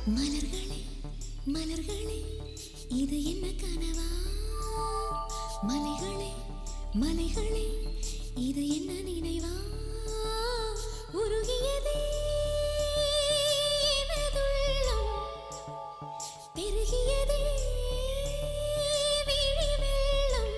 மலர்களே மலர்களே இது என்ன கனவா மலைகளே மலைகளே இது என்ன நினைவா உருகியதே எனதுள்ளம். பெருகியதே விழி வெள்ளம்.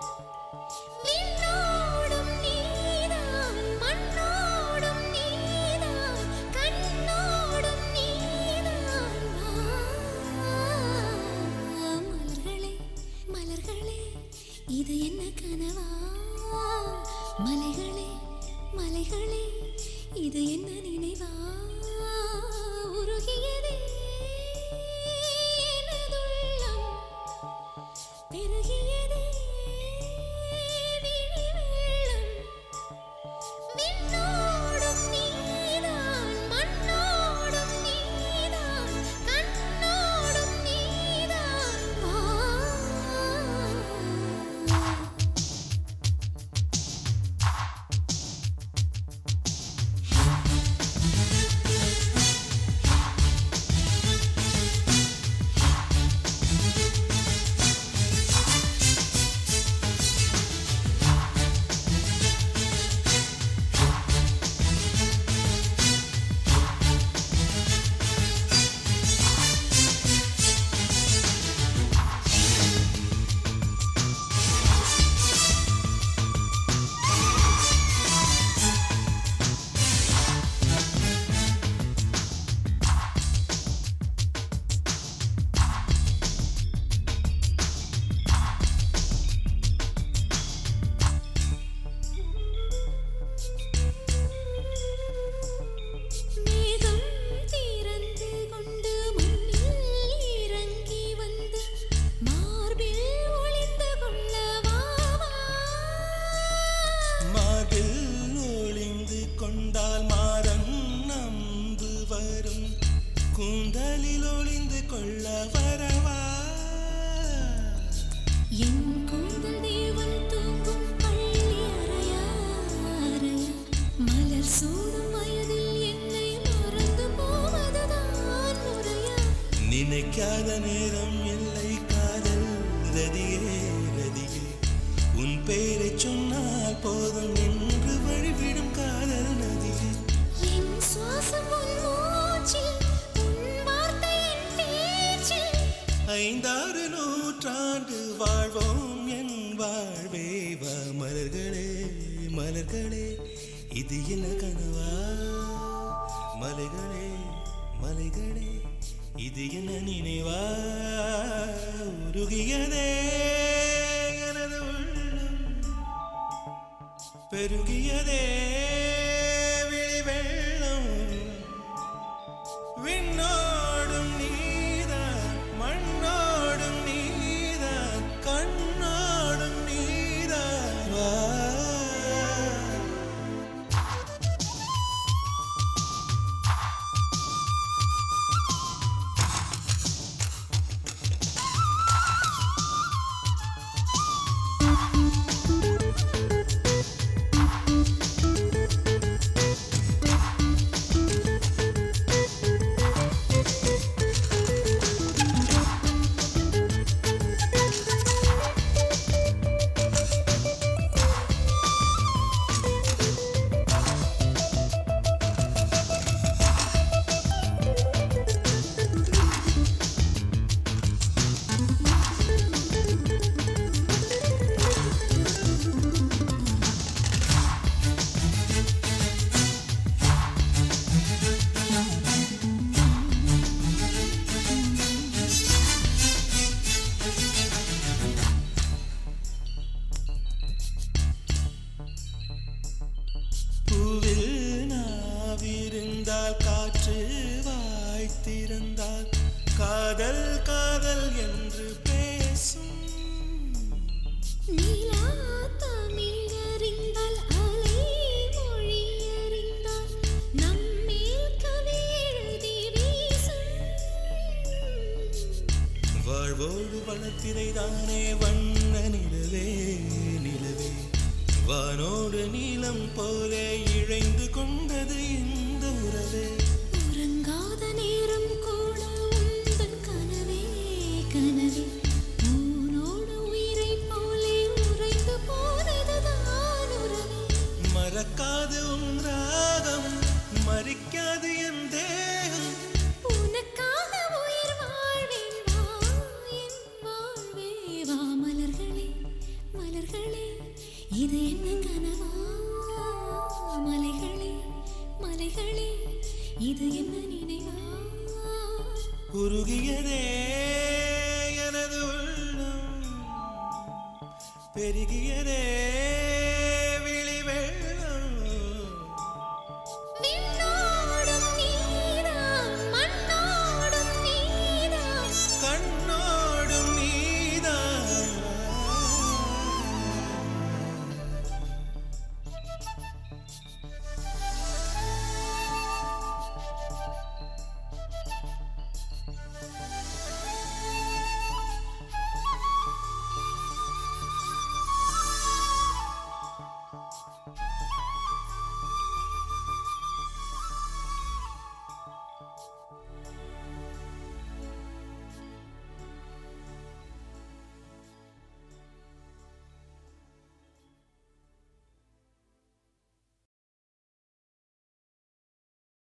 விண்ணோடும் நீதான், மண்ணோடும் நீதான், கண்ணோடும் நீதான். வா, மலர்களே, மலர்களே, இது என்ன கனவா மலைகளே மலைகளே இது என்ன நினைவா உருகியதே எனதுள்ளம். பெருகியதே விழி வெள்ளம். விண்ணோடும் நீதான், மண்ணோடும் நீதான், கண்ணோடும் நீதான். வா. மேகம் திறந்து கொண்டு மண்ணில் இறங்கி வந்து மார்பில் ஒளிந்து கொள்ள வா, வா. மார்பில் ஒளிந்து கொண்டால் மாறன் நம்பு வரும் கூந்தலில் ஒளிந்து கொள்ள வரவா என் கூந்தல் தேவன் தூங்கும் பள்ளி அறையா, அறையா. மலர் சூடும் வயதில் என்னை மறந்து போவதுதான் முறையா நினைக்காத நேரம் இல்லை காதல் ரதியே ரதியே உன் பேரை சொன்னால் போதும் நின்று வழிவிடும் காதல் நதியே என் சுவாசம் உன் மூச்சில், உன் வார்த்தை என் பேச்சில். ஐந்தாறு நூற்றாண்டு வாழ்வோம் என் வாழ்வே வா மலர்களே மலர்களே இது என்ன கனவா மலைகளே மலைகளே இது என்ன நினைவா உருகியதே எனது உள்ளம் பெருகியதே விழி வெள்ளம் விண்ணோடும் நீதான் மண்ணோடும் நீதான் கண்ணோடும் நீதான் வா பூவில் நாவிருந்தால் காற்று வாய்த்திருந்தால் காதல் காதல் என்று பேசும் நீலா தமிழறிந்தால் அலை மொழி அறிந்தால் நம்மேல் கவி எழுதி வீசும் வாழ்வோடு வளத்திரைதானே வண்ண நிலவே நிலவே வானோடு நீலம் போல இழைந்து கொண்டது இந்த உறவே உறங்காத நேரம் கூட சிரிக்காது என் தேகம் உனக்காக உயிர் வாழ்வேன் வா என் வாழ்வே வா மலர்களே மலர்களே இது என்ன கனவா மலைகளே மலைகளே இது என்ன நினைவா உருகியதே எனது உள்ளம் பெருகியதே